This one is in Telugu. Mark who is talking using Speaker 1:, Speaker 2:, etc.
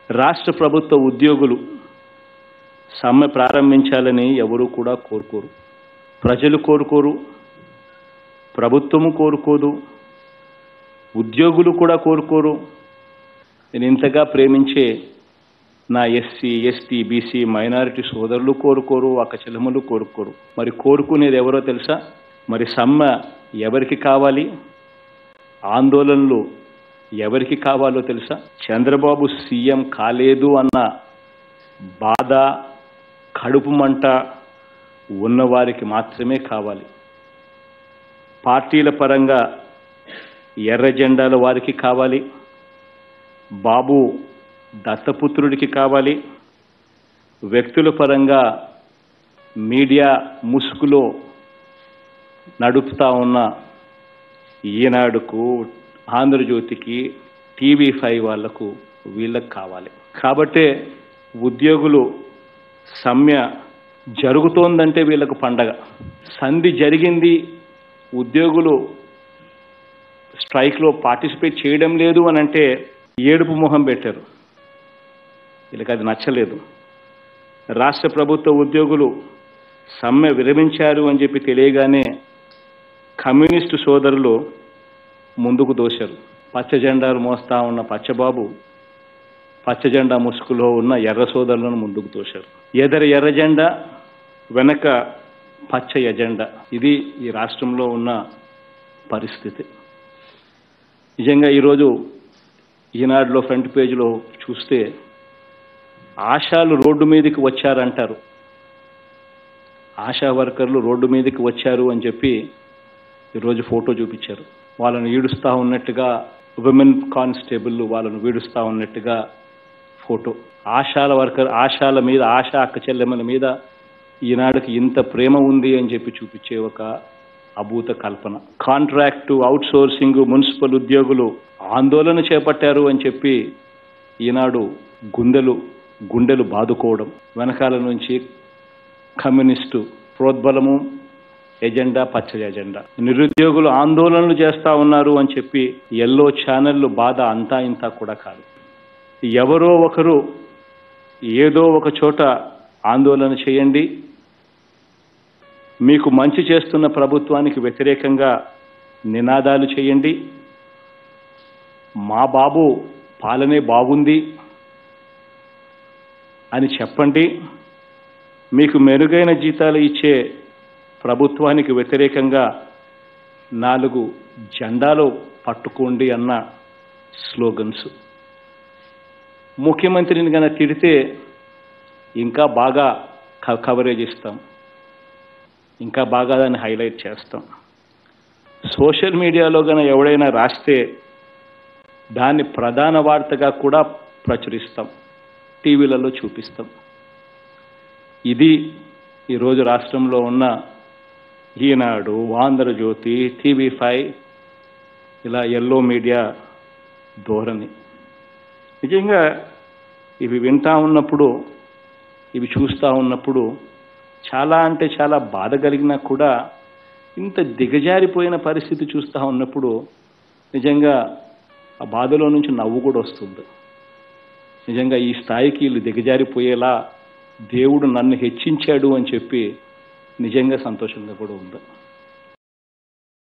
Speaker 1: రాష్ట్ర ప్రభుత్వ ఉద్యోగులు సమ్మె ప్రారంభించాలని ఎవరూ కూడా కోరుకోరు ప్రజలు కోరుకోరు ప్రభుత్వము కోరుకోదు ఉద్యోగులు కూడా కోరుకోరు నేను ఇంతగా ప్రేమించే నా ఎస్సీ ఎస్టీ బీసీ మైనారిటీ సోదరులు కోరుకోరు అక్క చెల్లెములు కోరుకోరు మరి కోరుకునేది ఎవరో తెలుసా మరి సమ్మె ఎవరికి కావాలి ఆందోళనలు ఎవరికి కావాలో తెలుసా చంద్రబాబు సీఎం కాలేదు అన్న బాధ కడుపు మంట ఉన్నవారికి మాత్రమే కావాలి పార్టీల పరంగా ఎర్ర జెండాల వారికి కావాలి బాబు దత్తపుత్రుడికి కావాలి వ్యక్తుల పరంగా మీడియా ముసుగులో నడుపుతా ఉన్న ఈనాడుకు ఆంధ్రజ్యోతికి టీవీ ఫైవ్ వాళ్లకు వీళ్ళకి కావాలి కాబట్టే ఉద్యోగులు సమ్మె జరుగుతోందంటే వీళ్ళకు పండగ సంధి జరిగింది ఉద్యోగులు స్ట్రైక్లో పార్టిసిపేట్ చేయడం లేదు అని అంటే ఏడుపు మొహం పెట్టారు వీళ్ళకి అది నచ్చలేదు రాష్ట్ర ప్రభుత్వ ఉద్యోగులు సమ్మె విరమించారు అని చెప్పి తెలియగానే కమ్యూనిస్టు సోదరులు ముందుకు దోశారు పచ్చ జెండాలు మోస్తా ఉన్న పచ్చబాబు పచ్చ జెండా ముసుగులో ఉన్న ఎర్ర సోదరులను ముందుకు తోశారు ఎదర ఎర్ర జెండా వెనక పచ్చ ఎజెండా ఇది ఈ రాష్ట్రంలో ఉన్న పరిస్థితి నిజంగా ఈరోజు ఈనాడులో ఫ్రంట్ పేజీలో చూస్తే ఆశాలు రోడ్డు మీదకి వచ్చారంటారు ఆశా వర్కర్లు రోడ్డు మీదకి వచ్చారు అని చెప్పి ఈరోజు ఫోటో చూపించారు వాళ్ళను ఈడుస్తూ ఉన్నట్టుగా విమెన్ కానిస్టేబుల్ వాళ్ళను వీడుస్తూ ఉన్నట్టుగా ఫోటో ఆశాల వర్కర్ ఆశాల మీద ఆశా అక్క చెల్లెమ్మల మీద ఈనాడుకి ఇంత ప్రేమ ఉంది అని చెప్పి చూపించే ఒక అభూత కల్పన కాంట్రాక్టు అవుట్ సోర్సింగ్ మున్సిపల్ ఉద్యోగులు ఆందోళన చేపట్టారు అని చెప్పి ఈనాడు గుండెలు గుండెలు బాదుకోవడం వెనకాల నుంచి కమ్యూనిస్టు ప్రోద్బలము ఎజెండా పచ్చ ఎజెండా నిరుద్యోగులు ఆందోళనలు చేస్తా ఉన్నారు అని చెప్పి ఎల్లో ఛానళ్ళు బాధ అంతా ఇంతా కూడా కాదు ఎవరో ఒకరు ఏదో ఒక చోట ఆందోళన చేయండి మీకు మంచి చేస్తున్న ప్రభుత్వానికి వ్యతిరేకంగా నినాదాలు చేయండి మా బాబు పాలనే బాగుంది అని చెప్పండి మీకు మెరుగైన జీతాలు ఇచ్చే ప్రభుత్వానికి వ్యతిరేకంగా నాలుగు జెండాలు పట్టుకోండి అన్న స్లోగన్స్ ముఖ్యమంత్రిని కనుక తిడితే ఇంకా బాగా క- కవరేజ్ ఇస్తాం ఇంకా బాగా దాన్ని హైలైట్ చేస్తాం సోషల్ మీడియాలో గన ఎవడైనా రాస్తే దాన్ని ప్రధాన వార్తగా కూడా ప్రచురిస్తాం టీవీలలో చూపిస్తాం ఇది ఈరోజు రాష్ట్రంలో ఉన్న ఈనాడు ఆంధ్రజ్యోతి టీవీ ఫైవ్ ఇలా ఎల్లో మీడియా ధోరణి నిజంగా ఇవి వింటా ఉన్నప్పుడు ఇవి చూస్తూ ఉన్నప్పుడు చాలా అంటే చాలా బాధ కలిగినా కూడా ఇంత దిగజారిపోయిన పరిస్థితి చూస్తూ ఉన్నప్పుడు నిజంగా ఆ బాధలో నుంచి నవ్వు కూడా వస్తుంది నిజంగా ఈ స్థాయికి వీళ్ళు దిగజారిపోయేలా దేవుడు నన్ను హెచ్చించాడు అని చెప్పి నిజంగా సంతోషంగా కూడా ఉంది